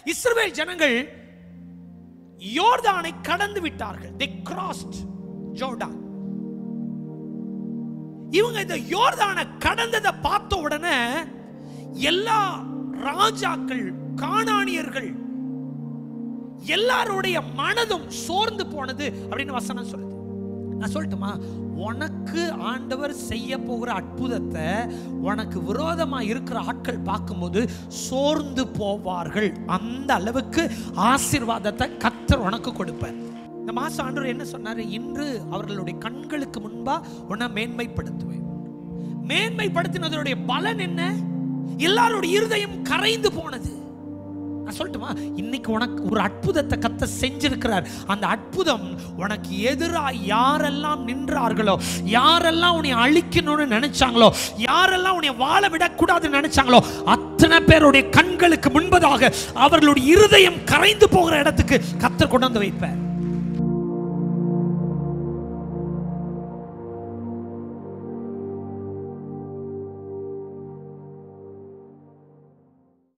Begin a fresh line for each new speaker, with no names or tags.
இஸ்ரவேல் ஜனங்கள் யோர்தானை கடந்து விட்டார்கள் they crossed ஜோர்டான் இவங்க இந்த யோர்தானை கடந்ததை பார்த்த உடனே எல்லா ராஜாக்கள் கானானியர்கள் எல்லாருடைய மனதும் சோர்ந்து போனது அப்படின்னு வசனம் சொல்லுது நான் சொல்லட்டுமா உனக்கு ஆண்டவர் செய்ய போகிற அற்புதத்தை உனக்கு விரோதமா இருக்கிற ஆட்கள் பார்க்கும்போது சோர்ந்து போவார்கள் அந்த அளவுக்கு ஆசீர்வாதத்தை கத்தர் உனக்கு கொடுப்பார் இந்த மாசம் ஆண்டவர் என்ன சொன்னாரு இன்று அவர்களுடைய கண்களுக்கு முன்பா உன்னை மேன்மைப்படுத்துவேன் மேன்மைப்படுத்தினதனுடைய பலன் என்ன எல்லாருடைய இருதயம் கரைந்து போனது நான் சொல்லட்டுமா இன்னைக்கு உனக்கு ஒரு அற்புதத்தை கத்த செஞ்சிருக்கிறார் அந்த அற்புதம் உனக்கு எதிராக யாரெல்லாம் நின்றார்களோ யாரெல்லாம் உன்னை அழிக்கணும்னு நினைச்சாங்களோ யாரெல்லாம் உன்னை வாழ விடக்கூடாதுன்னு நினைச்சாங்களோ அத்தனை பேருடைய கண்களுக்கு முன்பதாக அவர்களுடைய இருதயம் கரைந்து போகிற இடத்துக்கு கத்தர் கொண்டு வந்து வைப்பார்